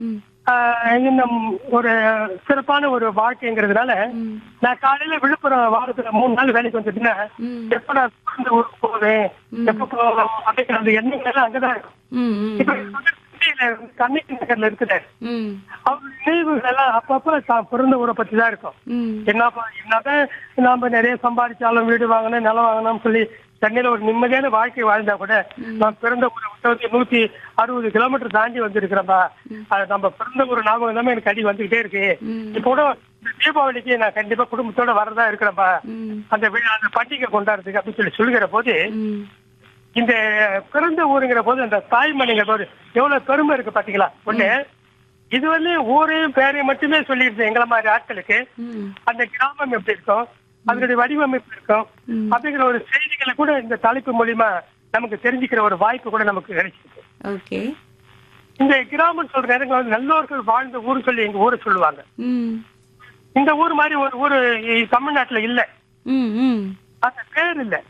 ம் ஆஹ், இன்னும் ஒரு சிறப்பான ஒரு வாழ்க்கைங்கிறதுனால ம் நான் காலையில விழுப்புரம் வாரத்துல மூணு நாள் வேலைக்கு வந்துட்டுன்னா ம் எப்ப நான் சொந்த ஊருக்கு போவேன் எப்ப போவேன் அப்படிங்கிற அந்த எண்ணங்கள் எல்லாம் அங்கதான் இருக்கும் ம் ம் இப்ப சென்னையில கண்ணகி நகர்ல இருக்குது ம் அவர் நினைவுகள் எல்லாம் அப்பப்ப தான் பிறந்த ஊரை பத்தி தான் இருக்கும் ம் என்னப்பா என்னதான் நாம நிறைய சம்பாதிச்சாலும் வீடு வாங்கணும் நிலம் வாங்கணும்னு சொல்லி சென்னையில ஒரு நிம்மதியான வாழ்க்கை வாழ்ந்தா கூட நான் பிறந்த ஊரை விட்டு வந்து நூத்தி அறுபது கிலோமீட்டர் தாண்டி வந்திருக்கிறேன்பா அது நம்ம பிறந்த ஊர் ஞாபகம் எல்லாமே எனக்கு அடி வந்துகிட்டே இருக்கு ம். இப்போ கூட இந்த தீபாவளிக்கு நான் கண்டிப்பா குடும்பத்தோட வரதா இருக்கிறேன்பா ம் அந்த விழா அந்த பண்டிகை கொண்டாடுறதுக்கு அப்படின்னு சொல்லி சொல்லுகிற போது ம் இந்த பிறந்த ஊருங்கிற போது அந்த தாய்மணிங்கிற போது எவ்வளவு பெருமை இருக்கு பாத்தீங்களா ஒண்ணு இது வந்து ஊரையும் பேரையும் மட்டுமே சொல்லிடுது எங்களை மாதிரி ஆட்களுக்கு ம் அந்த கிராமம் எப்படி இருக்கும் அதனுடைய வடிவமைப்பு இருக்கும் ம். அப்படிங்கிற ஒரு செய்திகளை கூட இந்த தலைப்பு மூலியமா நமக்கு தெரிஞ்சுக்கிற ஒரு வாய்ப்பு கூட நமக்கு கிடைச்சிருக்கு ஓகே இந்த கிராமம் சொல்ற நேரங்கள் வந்து நல்லோர்கள் வாழ்ந்த ஊர் சொல்லி எங்க ஊரை சொல்லுவாங்க ம் இந்த ஊர் மாதிரி ஒரு ஊரு இ- தமிழ்நாட்டுல இல்ல ம் ம் அந்த பேர் இல்ல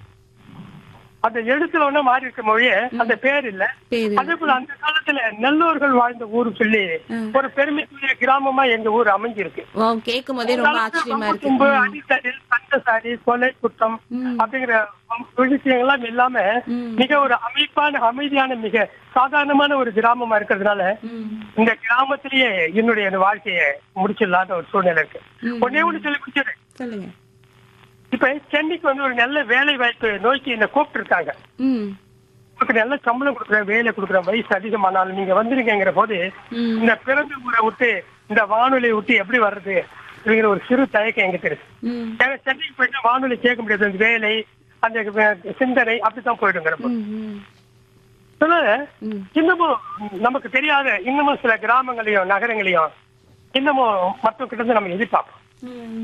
அந்த எழுத்துல ஒண்ணு மாறி இருக்க மொழியே அந்த பேர் இல்ல பேரு அதே போல அந்த காலத்துல நல்லோர்கள் வாழ்ந்த ஊர் சொல்லி ம். ஒரு பெருமைக்குரிய கிராமமா எங்க ஊர் அமைஞ்சிருக்கு ஓ கேட்கும் போதே ரொம்ப ஆச்சரியமா இருக்கு தும்பு, அடித்தடில் சண்டசாரி கொலை குற்றம் ம். அப்படிங்கிற விஷயங்கள்லாம் இல்லாம ம். மிக ஒரு அமைப்பான அமைதியான மிக சாதாரணமான ஒரு கிராமமா இருக்கிறதுனால ம் இந்த கிராமத்திலேயே என்னுடைய அந்த வாழ்க்கையை முடிச்சிடலான்ற ஒரு சூழ்நிலை இருக்கு ம். ஒன்னே ஒண்ணு சொல்லி முடிச்சிடு சொல்லுங்க இப்ப சென்னைக்கு வந்து ஒரு நல்ல வேலை வாய்ப்பு நோக்கி என்ன கூப்பிட்டு இருக்காங்க ம் உங்களுக்கு நல்ல சம்பளம் கொடுக்குறேன் வேலை கொடுக்குறேன் வயசு அதிகமானாலும் நீங்க வந்துருக்கீங்கிற போது ம் இந்த பிறந்த ஊரை விட்டு இந்த வானொலியை விட்டு எப்படி வர்றது அப்படிங்கிற ஒரு சிறு தயக்கம் எங்கிட்ட இருக்கு ம் ஏன்னா சென்னைக்கு போயிட்டு வானொலி கேட்க முடியாது அந்த வேலை அந்த வே- சிந்தனை அப்படித்தான் போயிடுங்கிற போது ம் ம் அதனால ம் இன்னமும் நமக்கு தெரியாத இன்னமும் சில கிராமங்களையும் நகரங்களையும் இன்னமும் மற்றவங்க கிட்ட இருந்து நம்ம எதிர்பார்ப்போம்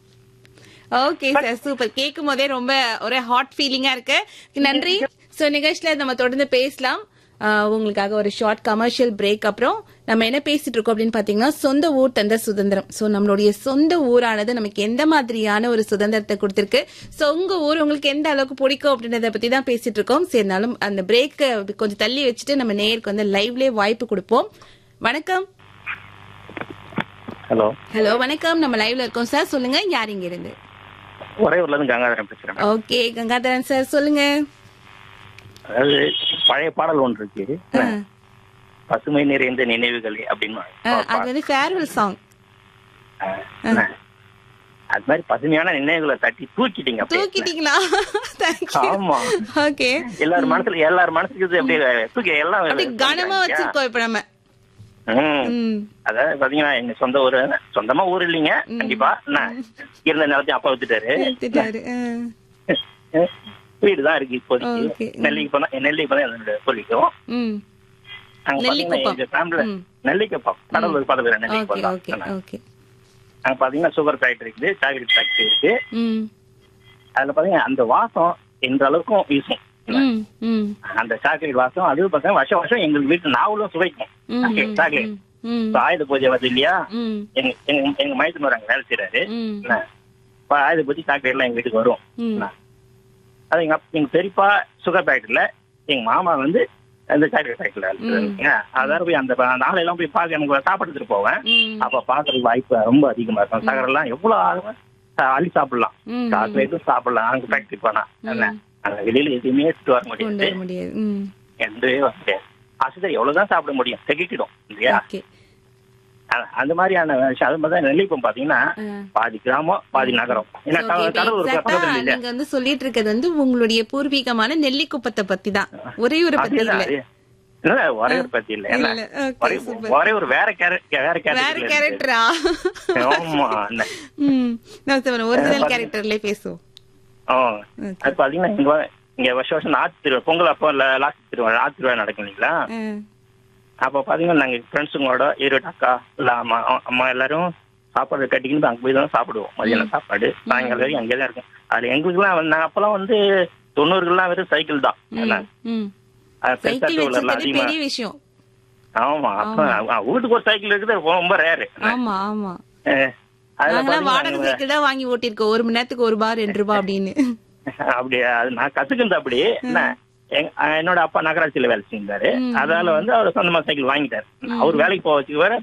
ஓகே சார் சூப்பர் கேட்கும் போதே ரொம்ப ஒரே ஹாட் ஃபீலிங்கா இருக்கு நன்றி சோ நிகழ்ச்சியில நம்ம தொடர்ந்து பேசலாம் ஆஹ் உங்களுக்காக ஒரு ஷார்ட் கமர்ஷியல் பிரேக் அப்புறம் நம்ம என்ன பேசிட்டு இருக்கோம் அப்படின்னு பாத்தீங்கன்னா சொந்த ஊர் தந்த சுதந்திரம் சோ நம்மளுடைய சொந்த ஊரானது நமக்கு எந்த மாதிரியான ஒரு சுதந்திரத்தை கொடுத்திருக்கு சோ உங்க ஊர் உங்களுக்கு எந்த அளவுக்கு பிடிக்கும் அப்படின்றத பத்தி தான் பேசிட்டு இருக்கோம் சரினாலும் அந்த பிரேக் கொஞ்சம் தள்ளி வச்சுட்டு நம்ம நேருக்கு வந்து லைவ்லயே வாய்ப்பு கொடுப்போம் வணக்கம் ஹலோ ஹலோ வணக்கம் நம்ம லைவ்ல இருக்கோம் சார் சொல்லுங்க யார் இங்க இருந்து உறையூர்ல இருந்து கங்காதரன் பேசுறேன் ஓகே கங்காதரன் சார் சொல்லுங்க அதாவது பழைய பாடல் ஒன்று இருக்கு ஆ. பசுமை நிறைந்த நினைவுகள் அப்படின்னு ஆ, அது வந்து ஃபேர்வெல் சாங் ஆ. அது மாதிரி பசுமையான நினைவுகளை தட்டி தூக்கிட்டீங்க அப்படியே. தூக்கிட்டீங்களா தேங்க்யூ ஆமா ஓகே எல்லார் மனசுல எல்லார் மனசுக்கு இது அப்படியே தூக்கி எல்லாம் அப்படி கனமா வச்சிருக்கோம் இப்ப நம்ம ம். ம் அதாவது பாத்தீங்கன்னா எங்க சொந்த ஊரு சொந்தமா ஊர் இல்லைங்க கண்டிப்பா என்ன, இருந்த நிலத்தையும் அப்பா வச்சுட்டாரு எடுத்துட்டாரு ஆ. வீடுதான் இருக்கு இப்போதைக்கு Okay. நெல்லிக்கு போனா நெல்லிக்கு போனா என்னோட சொல்லிக்கும் ம் அங்க பாத்தீங்கன்னா நெல்லிக்குப்பம். எங்க ஃபேமிலில ம். நெல்லிக்குப்பம் கடலூர் பக்கத்துல ஓகே நெல்லிக்குப்பம் ஓகே தான் ஓகே அங்க பாத்தீங்கன்னா சுகர் ஃபேக்டரி இருக்குது சாக்லேட் ஃபேக்டரி இருக்கு ம் அதுல பாத்தீங்கன்னா அந்த வாசம் எந்த அளவுக்கும் வீசும் ம் ம் அந்த சாக்லேட் வாசம் அது பாத்தீங்கன்னா வருஷம் வருஷம் எங்க வீட்டு நாவலும் சுவைக்கும் ம், சாக்லேட் ம், சாக்லேட் ம், ம், இப்ப ஆயுத பூஜை வருது இல்லையா ம், எங்க எங்க எங்க மைசூர் அங்க வேலை செய்யறாரு ம், என்ன, இப்ப ஆயுத பூஜை சாக்லேட் எல்லாம் எங்க வீட்டுக்கு வரும் ம். என்ன, அது எங்க அப்- எங்க பெரியப்பா சுகர் ஃபேக்டரியில எங்க மாமா வந்து அந்த சாக்லேட் ஃபேக்டரியில அதாவது போய் அந்த நாளை எல்லாம் போய் பார்க்க எனக்கு சாப்பாடு எடுத்துட்டு போவேன் ம், அப்ப பாக்குறதுக்கு வாய்ப்பு ரொம்ப அதிகமா இருக்கும் சகரம் எல்லாம் எவ்வளவு ஆகும் அள்ளி சாப்பிடலாம் ம், சாக்லேட்டும் சாப்பிடலாம் அங்க ஃபேக்டரி போனா என்ன அங்க வெளியில எதுவுமே எடுத்துட்டு வர கொண்டு முடியாது வர முடியாது ம் எதுவே வர முடியாது ஆசிரியர் எவ்வளவுதான் சாப்பிட முடியும் திகிட்டிடும் இல்லையா ஓகே அ- அந்த மாதிரியான விஷயம் அது மாதிரி தான் நெல்லிப்பம் பாத்தீங்கன்னா ஆ. பாதி கிராமம் பாதி நகரம் ஏன்னா So, க- இப்ப கடலூர் exact-ஆ பக்கத்துல இல்ல நீங்க வந்து சொல்லிட்டு இருக்கிறது வந்து உங்களுடைய பூர்வீகமான நெல்லிக்குப்பத்தை பத்தி தான் ஒரே ஒரு பத்தி அதேதான், இல்ல அதே. இல்ல, ஒரே ஒரு பத்தி இல்ல என்ன? இல்ல, okay, ஒரே super. ஒரே ஒரு வேற கேரக்டர் வேற வேற கேரக்டர் கேரக்டரா ஆமா என்ன. ம் நான் ஒரிஜினல் கேரக்டர்லயே பேசுவோம் ஆ. Okay. அது பாத்தீங்கன்னா இங்க வ- இங்க வருஷம் வருஷம் ஆத்து திருவிழா பொங்கல் அப்போ லாஸ்ட் திருவிழா ஆத்து திருவிழா நடக்கும் இல்லைங்களா ஆ, அப்ப பாத்தீங்கன்னா நாங்க ஃப்ரெண்ட்ஸுங்களோட ஈரோடு அக்கா இல்ல அம்மா அம்மா எல்லாரும் சாப்பாடு கட்டிக்கிட்டு அங்க போய் தான் சாப்பிடுவோம் மதியானம் சாப்பாடு சாயங்காலம் வரைக்கும் அங்கே தான் இருக்கும் அதுல எங்களுக்குலாம் வந்து நாங்க அப்பெல்லாம் வந்து தொண்ணூறுகள்லாம் வெறும் சைக்கிள் தான் என்ன? ம் அது பெருசா சைக்கிள் two wheeler எல்லாம் வச்சிருக்கிறது அதிகமா பெரிய விஷயம் ஆமா அப்ப ஆ, வீட்டுக்கு ஒரு சைக்கிள் இருக்குது ரொம்ப- ரொம்ப ரேரு ஆமா ஆமா அதுல நாங்களாம் வாடகை பாத்தீங்கன்னா சைக்கிள் தான் வாங்கி ஓட்டிருக்கோம் ஒரு மணி நேரத்துக்கு ஒரு ரூபா ரெண்டு ரூபா அப்படின்னு அப்படி அது நான் கத்துக்கிறது அப்படி என்ன எங்க- அஹ் என்னோட அப்பா நகராட்சியில வேலை செஞ்சாரு அதனால வந்து அவர் சொந்தமா சைக்கிள் வாங்கிட்டாரு அவர் வேலைக்கு போக வச்சுக்கு வேற